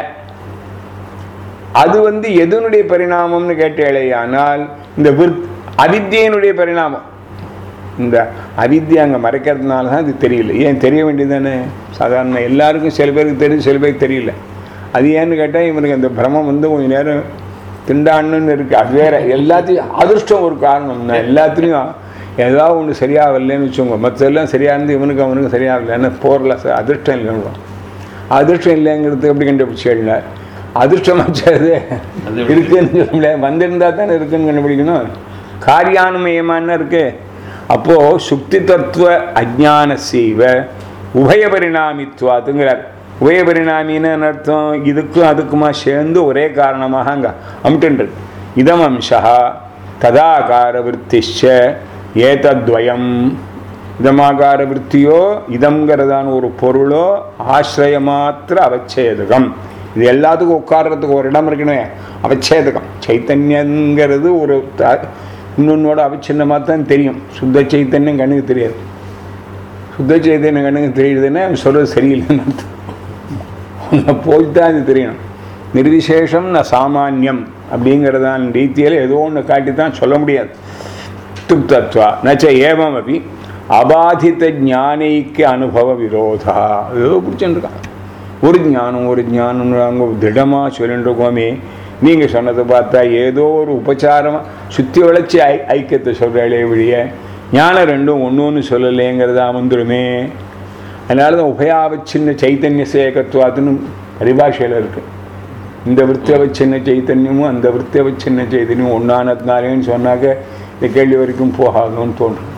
அது வந்து எதனுடைய பரிணாமம்னு கேட்டேழையானால் இந்த விற் அவித்தியினுடைய பரிணாமம் இந்த அவித்தியை அங்கே மறைக்கிறதுனால தான் இது தெரியல ஏன் தெரிய வேண்டியதானே சாதாரண எல்லாருக்கும் சில பேருக்கு தெரியும் சில பேருக்கு தெரியல அது ஏன்னு கேட்டால் இவனுக்கு அந்த பிரமம் வந்து கொஞ்ச நேரம் திண்டாடணும்னு இருக்கு அது வேற எல்லாத்தையும் அதிர்ஷ்டம் ஒரு காரணம் தான் எல்லாத்துலேயும் ஏதாவது ஒன்று சரியாகலைன்னு வச்சுக்கோங்க மற்றெல்லாம் சரியாக இருந்து இவனுக்கு அவனுக்கு சரியாகலை ஏன்னா போரில் சார் அதிர்ஷ்டம் இல்லைன்னு அதிர்ஷ்டம் இல்லைங்கிறது எப்படி கண்டுபிடிச்சி எழுதினார் அதிர்ஷ்டமாச்சது அது எப்படி? இருக்குன்னு சொல்ல முடியாது வந்திருந்தா தானே இருக்குன்னு கண்டுபிடிக்கணும் காரியானுமயமான இருக்கு அப்போ சுக்தி தத்துவ அஜான செய்வ உபய பரிணாமித்வாத்துங்கிறார் உபய பரிணாமின்னு என்ன அர்த்தம் இதுக்கும் அதுக்குமா சேர்ந்து ஒரே காரணமாக அங்க அம்டுன்றது இதம் அம்சா ததாகார விற்த்திச்ச ஏதத்வயம் இதமாகார விற்த்தியோ இதம்ங்கிறதான ஒரு பொருளோ ஆசிரயமாத்திர அவச்சேதகம் இது எல்லாத்துக்கும் உட்கார்றதுக்கு ஒரு இடம் இருக்கணும் அவச்சேதகம் சைத்தன்யங்கிறது ஒரு த- இன்னொன்னோட அவச்சின்னமாக தான் தெரியும் சுத்த சைத்தன்யம் கண்ணுக்கு தெரியாது சுத்த சைத்தன்யம் கண்ணுக்கு தெரியுதுன்னா அவன் சொல்கிறது சரியில்லைன்னு அர்த்தம் உன்னை போய் தான் இது தெரியணும் நிர்விசேஷம் ந சாமானியம் அப்படிங்கிறதான் ரீதியில் ஏதோ ஒன்று காட்டி தான் சொல்ல முடியாது துப்தத்வா நச்ச ஏவம் அப்படி அபாதித ஞானைக்கு அனுபவ விரோதா ஏதோ பிடிச்சுருக்கான் ஒரு ஞானம் ஒரு ஞானம் அங்கே திடமாக சொல்லிட்டு இருக்கோமே நீங்கள் சொன்னதை பார்த்தா ஏதோ ஒரு உபச்சாரமாக சுற்றி வளைச்சி ஐ ஐக்கியத்தை சொல்கிறாளே வழிய ஞானம் ரெண்டும் ஒன்று ஒன்று சொல்லலைங்கிறதா வந்துடுமே அதனால தான் உபயாவச்சின்ன சைத்தன்ய சேகத்துவாத்துன்னு பரிபாஷையில் இருக்கு இந்த விற்த்தியவச்சின்ன சைத்தன்யமும் அந்த விற்த்தியவச்சின்ன சைத்தன்யம் ஒன்றானதுனாலேன்னு சொன்னாக்க இந்த கேள்வி வரைக்கும் போகாதுன்னு தோன்றும்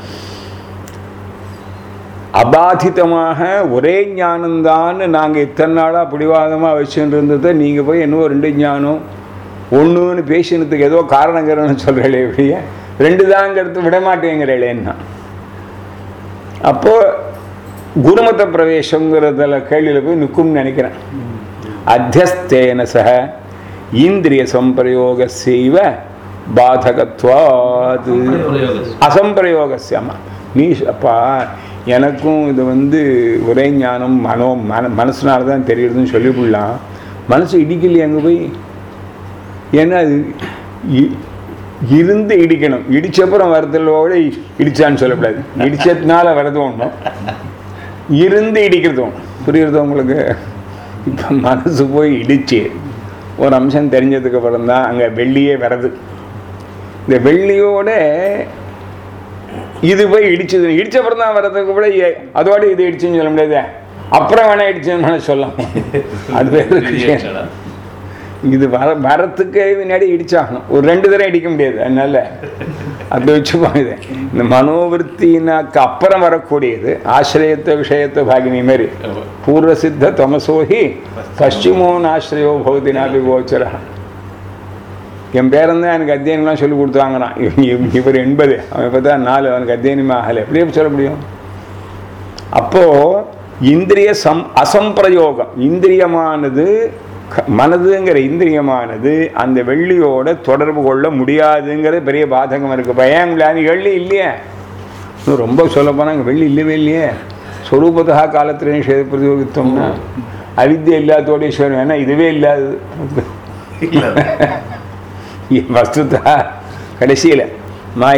அபாதிதமாக ஒரே ஞானம்தான்னு நாங்கள் இத்தனை நாளாக பிடிவாதமாக வச்சுட்டு இருந்ததை நீங்கள் போய் இன்னும் ரெண்டு ஞானம் ஒன்றுன்னு பேசினதுக்கு ஏதோ காரணங்கிறன்னு சொல்கிறீங்களே இப்படியே ரெண்டு தாங்கிறது விட மாட்டேங்கிறேன்னா அப்போ குருமத பிரவேசங்கிறதுல கேள்வியில் போய் நிற்கும்னு நினைக்கிறேன் அத்தியஸ்தேன சக இந்திரிய சம்பிரயோக செய்வ பாதகத்வாது அசம்பிரயோகசியமா நீ அப்பா எனக்கும் இது வந்து ஒரே ஞானம் மனோ மன மனசுனால தான் தெரியுதுன்னு சொல்லிவிடலாம் மனசு இடிக்கலையே அங்கே போய் ஏன்னா அது இ- இருந்து இடிக்கணும் இடிச்சப்புறம் வரதோட இடிச்சான்னு சொல்லக்கூடாது இடிச்சதுனால வரது ஒன்று இருந்து இடிக்கிறது ஒன்று புரியுறது உங்களுக்கு இப்போ மனசு போய் இடிச்சு ஒரு அம்சம் தெரிஞ்சதுக்கு அப்புறம் தான் அங்கே வெள்ளியே வருது இந்த வெள்ளியோட இது போய் இடிச்சது இடிச்ச அப்புறம் தான் வர்றதுக்கு கூட ஏ- அதோட இது இடிச்சுன்னு சொல்ல முடியாது அப்புறம் வேணா இடிச்சுன்னு வேணா சொல்லலாம் அது வேற விஷயம் இது வர வரத்துக்கு முன்னாடி இடிச்சாகணும் ஒரு ரெண்டு தடவை இடிக்க முடியாது அதனால அப்படி வச்சுப்பாங்க இது இந்த மனோவிற்த்தினாக்கு அப்புறம் வரக்கூடியது ஆசிரியத்த விஷயத்த பாகினி மாதிரி பூர்வ சித்த தமசோஹி பশ্চিமோன் ஆசிரியோ பௌதினாபி கோச்சரா என் பேரன் தான் எனக்கு அத்தியனம்லாம் சொல்லி கொடுத்தாங்கண்ணான் இவன் இவர் எண்பது அவன் இப்போ தான் நாலு அவனுக்கு அத்தியனமே ஆகலை எப்படி சொல்ல முடியும் அப்போ இந்திரிய சம் அசம்பிரயோகம் இந்திரியமானது க- மனதுங்கிற இந்திரியமானது அந்த வெள்ளியோட தொடர்பு கொள்ள முடியாதுங்கிற பெரிய பாதகம் இருக்கு பயம் இல்லை வெள்ளி இல்லையே இன்னும் ரொம்ப சொல்ல போனால் அங்கே வெள்ளி இல்லவே இல்லையே ஸ்வரூபதா காலத்தில் நிஷேத பிரதியோகித்தோம்னா அவித்யை இல்லாதோட ஈஸ்வரன் வேணா இதுவே இல்லாதது வஸ்துதா கடைசியில் மாய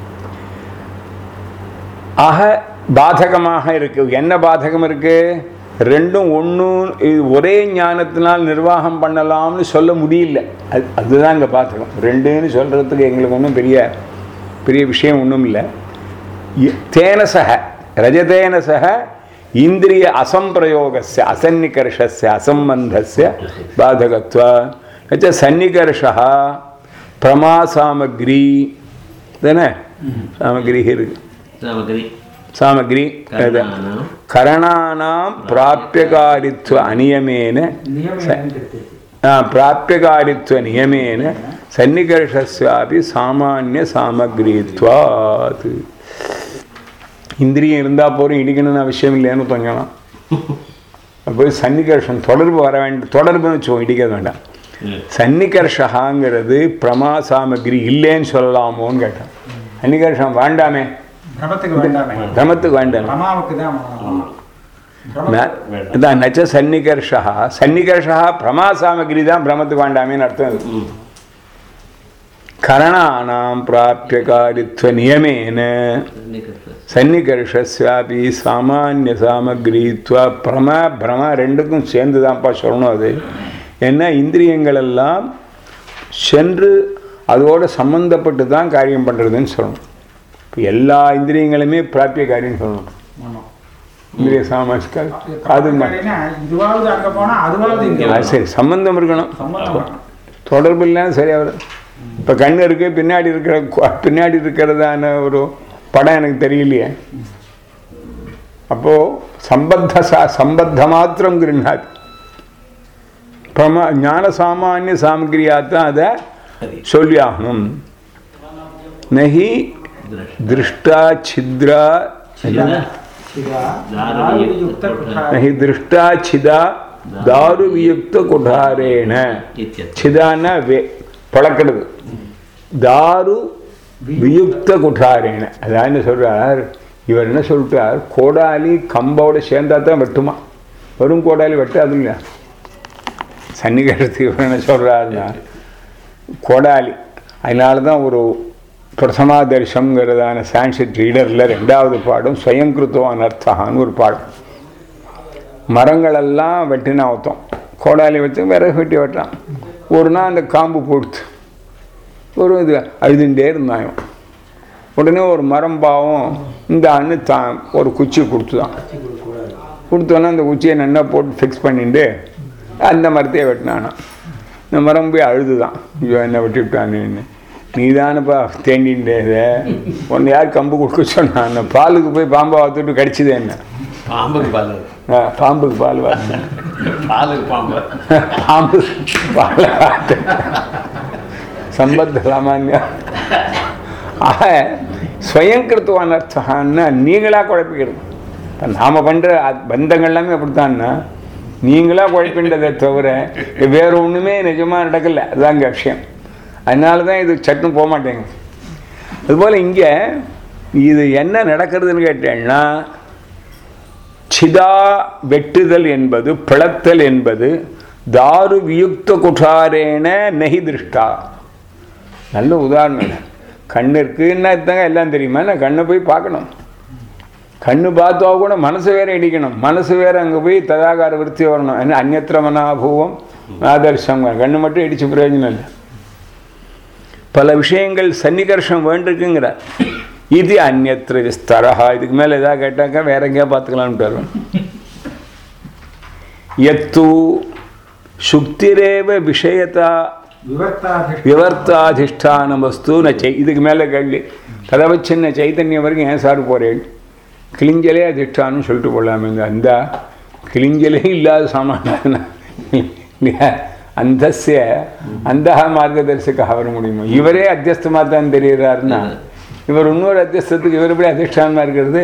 ஆக பாதகமாக இருக்கு என்ன பாதகம் இருக்கு ரெண்டும் ஒன்றும் இது ஒரே ஞானத்தினால் நிர்வாகம் பண்ணலாம்னு சொல்ல முடியல அது அதுதான் இங்கே பாதகம் ரெண்டுன்னு சொல்கிறதுக்கு எங்களுக்கு ஒன்றும் பெரிய பெரிய விஷயம் ஒன்றும் இல்லை இ- தேன சக ரஜதேன சக இந்திரிய அசம்பிரயோகஸ்ய அசன்னிகர்ஷஸ்ய அசம்பந்தஸ்ய பாதகத்வ நச்ச சன்னிகர்ஷः பிரமா சாமக்ரி தானே சாமக்ரி இருக்கு சாமகிரி சாமக்ரி கரணானாம். கரணானாம் பிராபியகாரித்வ அநியமேன நியமம் ச- என்னன்னு தெரியுது. ஆ, பிராபியகாரித்வ நியமேன சன்னிகர்ஷஸ்யாபி சாமானிய சாமக்ரித்வாத் இந்திரியம் இருந்தால் போதும் இடிக்கணும்னு அவசியம் இல்லைன்னு தோங்கலாம் போய் சன்னிகர்ஷன் தொடர்பு வர வேண்டிய தொடர்புன்னு வச்சுக்கோ இடிக்க வேண்டாம் சன்னிகர்ஷகாங்கிறது பிரமா சாமகிரி இல்லைன்னு சொல்லலாமோன்னு கேட்டேன் சன்னிகர்ஷம் வேண்டாமே பிரமத்துக்கு வேண்டாமே பிரமத்துக்கு வேண்டாம் பிரமாவுக்கு தான் வேணும். பிரம- ந- இதான் நச்ச சன்னிகர்ஷா சன்னிகர்ஷா பிரமா சாமகிரி தான் பிரமத்துக்கு வேண்டாமேன்னு அர்த்தம் இது கரணானாம் பிராபியகாரித்வ நியமேன சன்னிகர்ஷஸ்யாபி சாமானிய சாமகிரித்வ பிரம பிரம ரெண்டுக்கும் சேர்ந்து தான்ப்பா சொல்லணும் அது ஏன்னா இந்திரியங்கள் எல்லாம் சென்று அதோட சம்பந்தப்பட்டு தான் காரியம் பண்ணுறதுன்னு சொல்லணும் இப்போ எல்லா இந்திரியங்களுமே பிராபிய காரியம் சொல்லணும் ஆமா. இந்திரிய சாமாஜிக்கால் அது ம- அப்படின்னா இதுவாவது அங்க போனா அதுவாவது இங்க அது சரி சம்பந்தம் இருக்கணும் சம்பந்தம் வேணும். தொடர்பு இல்லைன்னா சரியா வரும் இப்போ கண் இருக்கு பின்னாடி இருக்கிற கு- பின்னாடி இருக்கிறதான ஒரு படம் எனக்கு தெரியலையே அப்போ சம்பத்த சா சம்பத்த மாத்திரம் கிருண்ணாது பிரமா ஞான சாமானிய சாமகிரியாத்தான் அதை சொல்லி ஆகணும் நகி திருஷ்டா சித்ரா சிதா, தாரு தாருயுக்த குஷா- நகி திருஷ்டா சிதா தாரு வியுக்த குடாரேன சிதான்னா வே பழக்கிறது தாரு வியுக்த குठाரேன அதான் என்ன சொல்றார் இவர் என்ன சொல்லிட்டார் கோடாலி கம்போட சேர்ந்தா தான் வெட்டுமா வெறும் கோடாலி வெட்டாது இல்லையா சன்னிகரத்துக்கு இவர் என்ன சொல்றாருன்னா கோடாலி அதனால தான் ஒரு பிரசமாதர்ஷங்கிறதான சான்ஸ்கிரிட் ரீடரில் ரெண்டாவது பாடம் ஸ்வயங்கிருத்தவான் அர்த்தகான்னு ஒரு பாடம் மரங்களெல்லாம் வெட்டினா ஒருத்தம் கோடாலி வச்சு விறகு வெட்டி வெட்டான் ஒரு நாள் அந்த காம்பு போடுத்து ஒரு இது அழுதுண்டே இருந்தான் இவன். உடனே ஒரு மரம் பாவம் இந்த அண்ணு தான் ஒரு குச்சி கொடுத்துதான் கொடுத்தோன்னே அந்த குச்சியை நல்லா போட்டு ஃபிக்ஸ் பண்ணிட்டு அந்த மரத்தையே வெட்டினானா இந்த மரம் போய் அழுதுதான் ஐயோ என்ன வெட்டி விட்டானேன்னு நீ தானப்பா தேண்டின்டே உன்னை யார் கம்பு கொடுக்க சொன்னான் பாலுக்கு போய் பாம்பை பார்த்துட்டு கடிச்சது என்ன பாம்புக்கு பால் ஆ, பாம்புக்கு பால் வா பாலுக்கு பாம்பு பாம்பு பால் வாத்து. சம்பத்த சாமானியா ஆக ஸ்வயங்கிருத்துவான் அர்த்தம்னா நீங்களாக குழப்பிக்கிறது இப்போ நாம் பண்ணுற பந்தங்கள் எல்லாமே அப்படித்தான்னா நீங்களாக குழப்பின்றதை தவிர வேற ஒன்றுமே நிஜமாக நடக்கல அதுதாங்க விஷயம் அதனால தான் இது சட்டுன்னு போக மாட்டேங்குது அதுபோல் இங்கே இது என்ன நடக்கிறதுன்னு கேட்டேன்னா சிதா வெட்டுதல் என்பது பிளத்தல் என்பது தாரு வியுக்த குठाரேன நெஹி திருஷ்டா நல்ல உதாரணம் இது. கண்ணு இருக்குன்னா தாங்க எல்லாம் தெரியுமா நான் கண்ணை போய் பார்க்கணும் கண்ணு பார்த்தா கூட மனசு வேற இடிக்கணும் மனசு வேற அங்கே போய் ததாகார விருத்தி வரணும் என்ன அந்நத்திர மனாபூவம் ஆதர்ஷம் கண்ணு மட்டும் இடிச்சு பிரயோஜனம் இல்லை பல விஷயங்கள் சன்னிகர்ஷம் வேண்டிருக்குங்கிறார் இது அந்நத்திர விஸ்தரஹா இதுக்கு மேலே எதாவது கேட்டாக்கா வேற எங்கேயா பார்த்துக்கலாம்னு வருவேன் எத்து சுக்திரேவ விஷயத்தா விவர்த்தாதிஷ்ட விவர்த்தாதிஷ்டான வஸ்து ந செய் இதுக்கு மேலே கேள்வி கதவச்சின்ன சைத்தன்யம் வரைக்கும் ஏன் சார் போகிறேன் கிளிஞ்சலே அதிஷ்டானம் சொல்லிட்டு போடலாமேங்க அந்த கிளிஞ்சலே இல்லாத சாமான் அந்தஸ்ய அந்த மார்க்கதர்சக வர முடியுமா இவரே அத்தியஸ்தமாக தான் தெரியுறாருன்னா இவர் இன்னொரு அத்தியஸ்தத்துக்கு இவர் எப்படி அதிஷ்டானமாக இருக்கிறது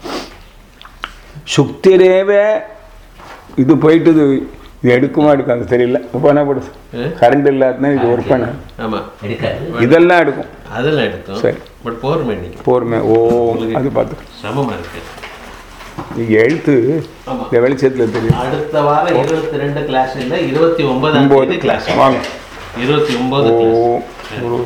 சுக்திரேவ இது போயிட்டுது இது எடுக்குமா எடுக்காது தெரியல இப்போ என்ன படுது ஆ? கரண்ட் இல்லாதனா இது ஒர்க் பண்ண ஆமா எடுக்காது இதெல்லாம் எடுக்கும் அதெல்லாம் எடுத்தோம் சரி. பட் போர்மே இன்னைக்கு போருமே ஓ அது பார்த்து சிரமமா இருக்கு நீங்க எழுத்து ஆமா. இந்த வெளிச்சத்தில் தெரியும் அடுத்த வாரம் இருபத்தி ரெண்டு கிளாஸ் இல்ல இருபத்தி ஒன்பதாம் ஒன்பது தேதி கிளாஸ் வாங்க இருபத்தி ஒன்பது ஓ கிளாஸ் ஒரு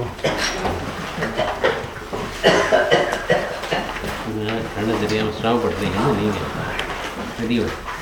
கண்ணு தெரியாம சிரமப்படுறீங்கன்னு நீங்க தெரிய